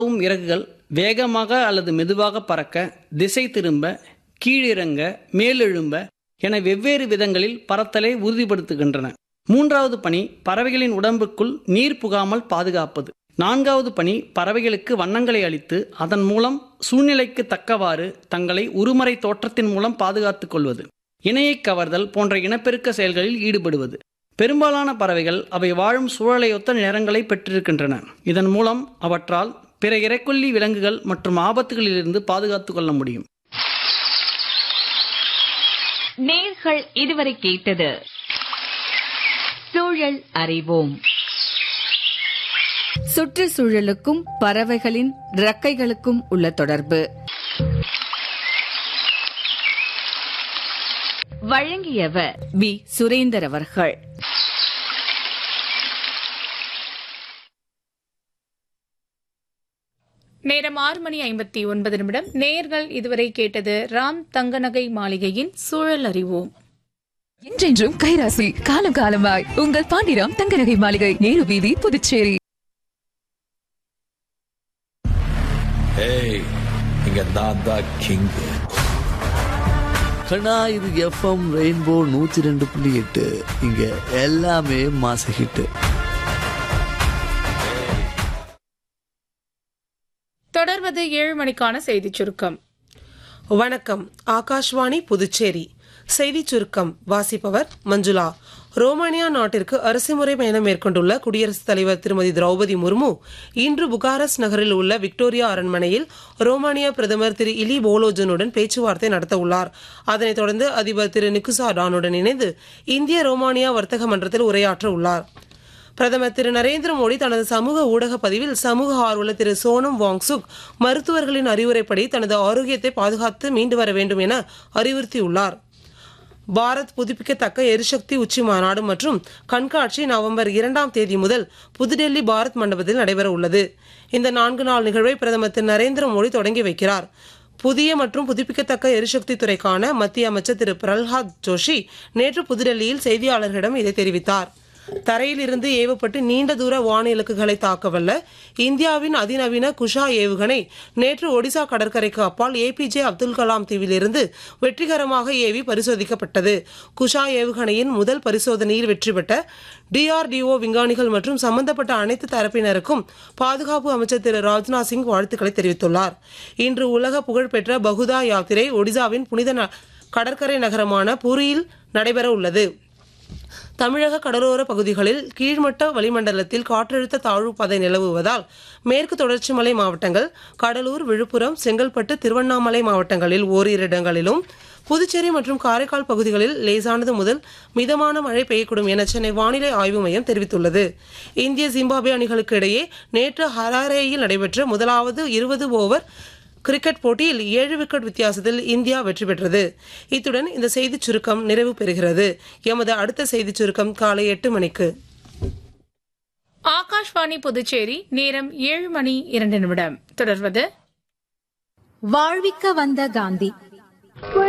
வும் இறகுகள் வேகமாக அல்லது மெதுவாக பறக்க திசை திரும்ப கீழிறங்க மேலெழும்ப என வெவ்வேறு விதங்களில் பறத்தலை உறுதிப்படுத்துகின்றன மூன்றாவது பணி பறவைகளின் உடம்புக்குள் நீர் புகாமல் பாதுகாப்பது நான்காவது பணி பறவைகளுக்கு வண்ணங்களை அளித்து அதன் மூலம் சூழ்நிலைக்கு தக்கவாறு தங்களை உருமறை தோற்றத்தின் மூலம் பாதுகாத்துக் கொள்வது இணையை கவர்தல் போன்ற இனப்பெருக்க செயல்களில் ஈடுபடுவது பெரும்பாலான பறவைகள் அவை வாழும் சூழலையொத்த நிறங்களை பெற்றிருக்கின்றன இதன் மூலம் அவற்றால் பிற இரைக்கொல்லி விலங்குகள் மற்றும் ஆபத்துகளிலிருந்து பாதுகாத்துக் கொள்ள முடியும் நேர்கள் இதுவரை கேட்டது சூழல் அறிவோம் சுற்றுச்சூழலுக்கும் பறவைகளின் இறக்கைகளுக்கும் உள்ள தொடர்பு வழங்கியவர் வி சுரேந்தர் அவர்கள் நேரம் ஆறு மணி ஐம்பத்தி ஒன்பது நிமிடம் நேயர்கள் இதுவரை கேட்டது ராம் தங்கநகை மாளிகையின் சூழல் அறிவோம் என்றென்றும் கைராசி காலம் காலமாய் உங்கள் பாண்டிராம் தங்கநகை மாளிகை நேரு வீதி புதுச்சேரி ஏய் இங்க நான் தான் கிங் கண்ணா இது எஃப்எம் ரெயின்போ நூத்தி ரெண்டு புள்ளி எட்டு இங்க எல்லாமே மாச ஹிட்டு தொடர்வது ஏழு மணிக்கான செய்திச் சுருக்கம் வணக்கம் ஆகாஷ்வாணி புதுச்சேரி செய்திச் சுருக்கம் வாசிப்பவர் மஞ்சுளா ரோமானியா நாட்டிற்கு அரசுமுறை பயணம் மேற்கொண்டுள்ள குடியரசுத் தலைவர் திருமதி திரௌபதி முர்மு இன்று புகாரஸ் நகரில் உள்ள விக்டோரியா அரண்மனையில் ரோமானியா பிரதமர் திரு இலி போலோஜனுடன் பேச்சுவார்த்தை நடத்த உள்ளார் அதனைத் தொடர்ந்து அதிபர் திரு நிக்குசா டானுடன் இணைந்து இந்திய ரோமானியா வர்த்தக மன்றத்தில் உரையாற்ற உள்ளார் பிரதமர் திரு நரேந்திர மோடி தனது சமூக ஊடக பதிவில் சமூக ஆர்வலர் திரு சோனம் வாங்சுக் மருத்துவர்களின் அறிவுரைப்படி தனது ஆரோக்கியத்தை பாதுகாத்து மீண்டு வர வேண்டும் என அறிவுறுத்தியுள்ளார் பாரத் புதுப்பிக்கத்தக்க எரிசக்தி உச்சி மாநாடு மற்றும் கண்காட்சி நவம்பர் இரண்டாம் தேதி முதல் புதுடெல்லி பாரத் மண்டபத்தில் நடைபெற உள்ளது இந்த நான்கு நாள் நிகழ்வை பிரதமர் திரு நரேந்திர மோடி தொடங்கி வைக்கிறார் புதிய மற்றும் புதுப்பிக்கத்தக்க எரிசக்தி துறைக்கான மத்திய அமைச்சர் திரு பிரல்ஹாத் ஜோஷி நேற்று புதுடெல்லியில் செய்தியாளர்களிடம் இதை தெரிவித்தார் தரையிலிருந்து ஏவப்பட்டு நீண்ட தூர வான இலக்குகளை தாக்கவல்ல இந்தியாவின் அதிநவீன குஷா ஏவுகணை நேற்று ஒடிசா கடற்கரைக்கு அப்பால் ஏபிஜே அப்துல் கலாம் தீவிலிருந்து வெற்றிகரமாக ஏவி பரிசோதிக்கப்பட்டது குஷா ஏவுகணையின் முதல் பரிசோதனையில் வெற்றி பெற்ற டிஆர்டிஓ விஞ்ஞானிகள் மற்றும் சம்பந்தப்பட்ட அனைத்து தரப்பினருக்கும் பாதுகாப்பு அமைச்சர் திரு ராஜ்நாத் சிங் வாழ்த்துக்களை தெரிவித்துள்ளார் இன்று உலக புகழ்பெற்ற பகுதா யாத்திரை ஒடிசாவின் புனித ந- கடற்கரை நகரமான புரியில் நடைபெற உள்ளது தமிழக கடலோர பகுதிகளில் கீழ்மட்ட வளிமண்டலத்தில் காற்றழுத்த தாழ்வு பாதை நிலவுவதால் மேற்கு தொடர்ச்சி மலை மாவட்டங்கள் கடலூர் விழுப்புரம் செங்கல்பட்டு திருவண்ணாமலை மாவட்டங்களில் ஓரிரு இடங்களிலும் புதுச்சேரி மற்றும் காரைக்கால் பகுதிகளில் லேசானது முதல் மிதமான மழை பெய்யக்கூடும் என சென்னை வானிலை ஆய்வு மையம் தெரிவித்துள்ளது இந்திய ஜிம்பாப்வே அணிகளுக்கு இடையே நேற்று ஹராரேயில் நடைபெற்ற முதலாவது இருபது ஓவர் கிரிக்கெட் போட்டியில் ஏழு விக்கெட் வித்தியாசத்தில் இந்தியா வெற்றி பெற்றது இத்துடன் இந்த செய்திச் சுருக்கம் நிறைவு பெறுகிறது எமது அடுத்த செய்திச் சுருக்கம் காலை எட்டு மணிக்கு ஆகாஷ்வாணி புதுச்சேரி நேரம் ஏழு மணி இரண்டு நிமிடம் தொடர்வது வாழ்விக்க வந்த காந்தி